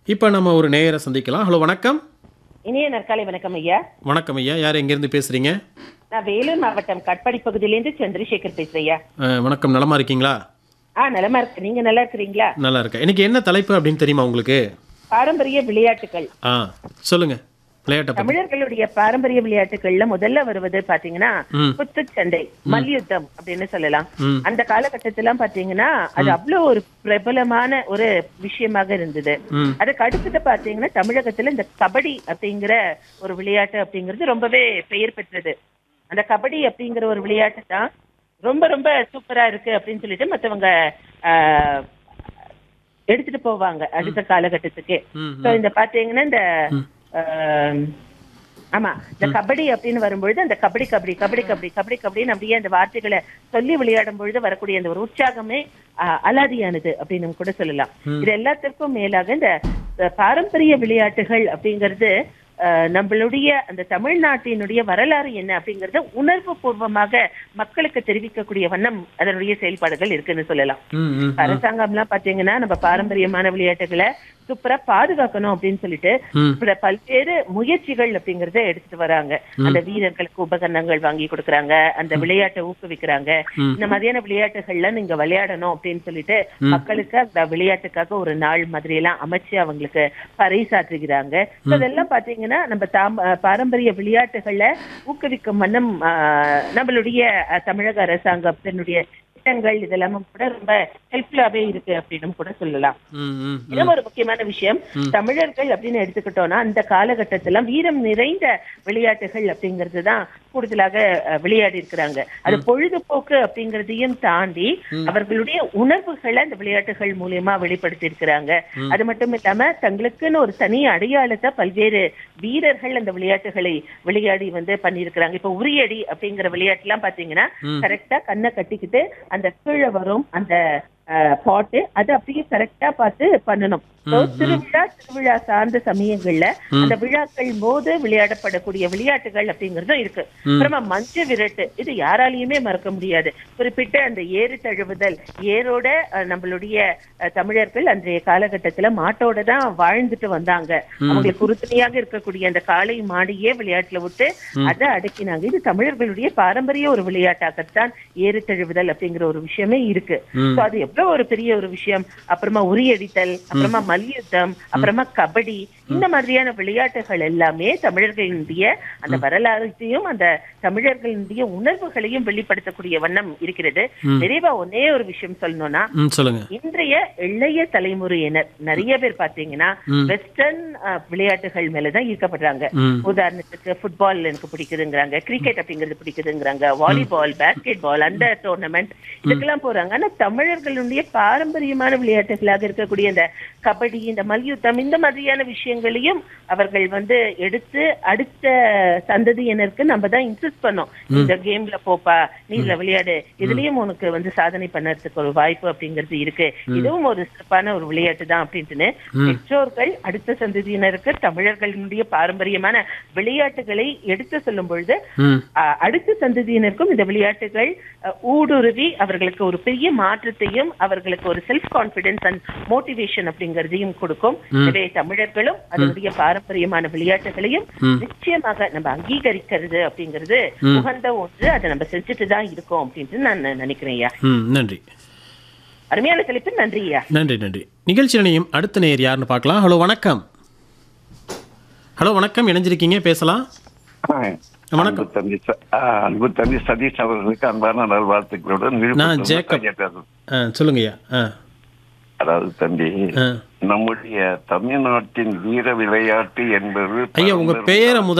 இப்போ நம்ம ஒரு நேயரை சந்திக்கலாம் ஹலோ வணக்கம் இனிய நற்காலை வணக்கம் ஐயா வணக்கம் ஐயா யார் எங்கேருந்து பேசுகிறீங்க நான் வேலூர் மாவட்டம் கட்பாடி பகுதியிலேருந்து சந்திரசேகர் பேசுறேன் ஐயா வணக்கம் நலமா இருக்கீங்களா ஆ நலமா இருக்கு நீங்க நல்லா இருக்கிறீங்களா நல்லா இருக்கேன் இன்னைக்கு என்ன தலைப்பு அப்படின்னு தெரியுமா உங்களுக்கு பாரம்பரிய விளையாட்டுகள் ஆ சொல்லுங்க விளையாட்டை பத்தி தமிழர்களுடைய பாரம்பரிய விளையாட்டுகள்ல முதல்ல வருவது பாத்தீங்கன்னா ம். குத்துச்சண்டை மல்யுத்தம் அப்படின்னு சொல்லலாம் ம். அந்த காலகட்டத்திலாம் பாத்தீங்கன்னா அது அவ்வளவு ஒரு பிரபலமான ஒரு விஷயமாக இருந்தது ம் அதுக்கு அடுத்தது பாத்தீங்கன்னா தமிழகத்துல இந்த கபடி அப்படிங்கிற ஒரு விளையாட்டு அப்படிங்கிறது ரொம்பவே பெயர் பெற்றது அந்த கபடி அப்படிங்கிற ஒரு விளையாட்டு தான் ரொம்ப ரொம்ப சூப்பரா இருக்கு அப்படின்னு சொல்லிட்டு மத்தவங்க ஆஹ், எடுத்துட்டு போவாங்க அடுத்த காலகட்டத்துக்கு ம் சோ இந்த பாத்தீங்கன்னா இந்த ஆஹ், ஆமா இந்த கபடி அப்படின்னு வரும்பொழுது அந்த கபடி கபடி கபடி கபடி கபடி கபடின்னு அப்படியே அந்த வார்த்தைகளை சொல்லி விளையாடும் பொழுது வரக்கூடிய அந்த ஒரு உற்சாகமே ஆஹ், அலாதியானது அப்படின்னு கூட சொல்லலாம் இது எல்லாத்திற்கும் மேலாக இந்த அஹ், பாரம்பரிய விளையாட்டுகள் அப்படிங்கிறது அஹ், நம்மளுடைய அந்த தமிழ்நாட்டினுடைய வரலாறு என்ன அப்படிங்கறத உணர்வு பூர்வமாக மக்களுக்கு தெரிவிக்கக்கூடிய வண்ணம் அதனுடைய செயல்பாடுகள் இருக்குன்னு சொல்லலாம் ம் ம் அரசாங்கம்லாம் பாத்தீங்கன்னா நம்ம பாரம்பரியமான விளையாட்டுகளை சூப்பரா பாதுகாக்கணும் அப்படின்னு சொல்லிட்டு ம். இப்ப பல்வேறு முயற்சிகள் அப்படிங்கறத எடுத்துட்டு வராங்க அந்த வீரர்களுக்கு உபகரணங்கள் வாங்கி கொடுக்கறாங்க அந்த விளையாட்டை ஊக்குவிக்கிறாங்க ம். இந்த மாதிரியான விளையாட்டுகள்ல நீங்க விளையாடணும் அப்படின்னு சொல்லிட்டு மக்களுக்கு அந்த விளையாட்டுக்காக ஒரு நாள் மாதிரி எல்லாம் அமைச்சு அவங்களுக்கு பறைசாற்றுகிறாங்க So அதெல்லாம் பாத்தீங்கன்னா நம்ம தாம் அஹ் பாரம்பரிய விளையாட்டுகளை ஊக்குவிக்கும் வண்ணம் அஹ், நம்மளுடைய அஹ், தமிழக அரசாங்கத்தினுடைய திட்டங்கள் இதெல்லாமும் கூட ரொம்ப ஹெல்ப்ஃபுல்லாவே இருக்கு அப்படின்னு கூட சொல்லலாம் ம் ம் இன்னும் ஒரு முக்கியமான விஷயம் தமிழர்கள் அப்படின்னு எடுத்துக்கிட்டோம்னா அந்த காலகட்டத்துல வீரம் நிறைந்த விளையாட்டுகள் அப்படிங்கிறது தான் கூடுதலாக அஹ், விளையாடி இருக்கிறாங்க அது பொழுதுபோக்கு அப்படிங்கறதையும் தாண்டி அவர்களுடைய உணர்வுகளை அந்த விளையாட்டுகள் மூலியமா வெளிப்படுத்தி இருக்கிறாங்க அது மட்டும் இல்லாம தங்களுக்குன்னு ஒரு தனி அடையாளத்தை பல்வேறு வீரர்கள் அந்த விளையாட்டுகளை விளையாடி வந்து பண்ணியிருக்கிறாங்க இப்ப உரியடி அப்படிங்கிற விளையாட்டு எல்லாம் பாத்தீங்கன்னா கரெக்டா கண்ணை கட்டிக்கிட்டு அந்த கீழே வரும் அந்த பாட்டு அது அப்படியே கரெக்டா பார்த்து பண்ணணும் So, திருவிழா திருவிழா சார்ந்த சமயங்கள்ல அந்த விழாக்கள் போது விளையாடப்படக்கூடிய விளையாட்டுகள் அப்படிங்கறதும் இருக்கு அப்புறமா மஞ்சு விரட்டு இது யாராலையுமே மறக்க முடியாது குறிப்பிட்ட அந்த ஏறு தழுவுதல் ஏரோட அஹ், நம்மளுடைய அஹ், தமிழர்கள் அன்றைய காலகட்டத்துல மாட்டோட தான் வாழ்ந்துட்டு வந்தாங்க அவங்களுக்கு உறுதுணையாக இருக்கக்கூடிய அந்த காளை மாடியே விளையாட்டுல விட்டு அதை அடக்கினாங்க இது தமிழர்களுடைய பாரம்பரிய ஒரு விளையாட்டாகத்தான் ஏறு தழுவுதல் அப்படிங்கிற ஒரு விஷயமே இருக்கு So, அது எவ்வளவு ஒரு பெரிய ஒரு விஷயம் அப்புறமா உரியடித்தல் அப்புறமா மல்யுத்தம் அப்புறமா கபடி இந்த மாதிரியான விளையாட்டுகள் எல்லாமே தமிழர்களுடைய அந்த வரலாற்றையும் அந்த தமிழர்களுடைய உணர்வுகளையும் வெளிப்படுத்தக்கூடிய வண்ணம் இருக்கிறது நிறைவா ஒன்னே ஒரு விஷயம் சொல்லணும்னா ம் சொல்லுங்க இன்றைய இளைய தலைமுறையினர் நிறைய பேர் பாத்தீங்கன்னா வெஸ்டர்ன் விளையாட்டுகள் மேலதான் ஈர்க்கப்படுறாங்க ம் உதாரணத்துக்கு ஃபுட்பால் எனக்கு பிடிக்குதுங்கிறாங்க கிரிக்கெட் அப்படிங்கிறது பிடிக்குதுங்கிறாங்க வாலிபால் பேஸ்கெட் பால் அந்த டோர்னமெண்ட் இதுக்கெல்லாம் போறாங்க ஆனா தமிழர்களுடைய பாரம்பரியமான விளையாட்டுகளாக இருக்கக்கூடிய இந்த கபடி இந்த மல்யுத்தம் இந்த மாதிரியான விஷயங்களையும் அவர்கள் வந்து எடுத்து அடுத்த சந்ததியினருக்கு நம்ம தான் இன்சிஸ்ட் பண்ணோம் இந்த கேம்ல போப்பா நீ இதுல விளையாடு இதுலயும் உனக்கு வந்து சாதனை பண்ணறதுக்கு ஒரு வாய்ப்பு அப்படிங்கிறது இருக்கு இதுவும் ஒரு சிறப்பான ஒரு விளையாட்டு தான் அப்படின்ட்டுன்னு பெற்றோர்கள் அடுத்த சந்ததியினருக்கு தமிழர்களுடைய பாரம்பரியமான விளையாட்டுகளை எடுத்து சொல்லும் பொழுது ம் அஹ், அடுத்த சந்ததியினருக்கும் இந்த விளையாட்டுகள் அஹ், ஊடுருவி அவர்களுக்கு ஒரு பெரிய மாற்றத்தையும் அவர்களுக்கு ஒரு செல்ஃப் கான்பிடன்ஸ் அண்ட் மோட்டிவேஷன் அப்படிங்கறதையும் கொடுக்கும் எனவே தமிழர்களும் அதனுடைய பாரம்பரியமான விளையாட்டுகளையும் நிச்சயமாக நம்ம அங்கீகரிக்கிறது அப்படிங்கிறது உகந்த ஒன்று அதை நம்ம செஞ்சுட்டு தான் இருக்கோம் அப்படின்ட்டு நான் நினைக்கிறேன் ஐயா ம் நன்றி அருமையான தலைப்பு நன்றி ஐயா நன்றி நன்றி நிகழ்ச்சி நிலையம் அடுத்த நேயர் யாருன்னு பார்க்கலாம் ஹலோ வணக்கம் ஹலோ வணக்கம் இணைஞ்சிருக்கீங்க பேசலாம் வணக்கம். அன்பு தம்பி ச- ஆ, அன்பு தம்பி சதீஷ் அவர்களுக்கு அன்பான நல்வாழ்த்துக்களுடன் நான் விழுப்புரத்தில் ஜேக்கப். ஐயா பேசுறேன். ஆ சொல்லுங்கய்யா ஆ அதாவது தம்பி ஆ நம்முடைய தமிழ்நாட்டின் வீர விளையாட்டு என்பது ஐயா உங்க பரம்பரை- பெயரை முதல்ல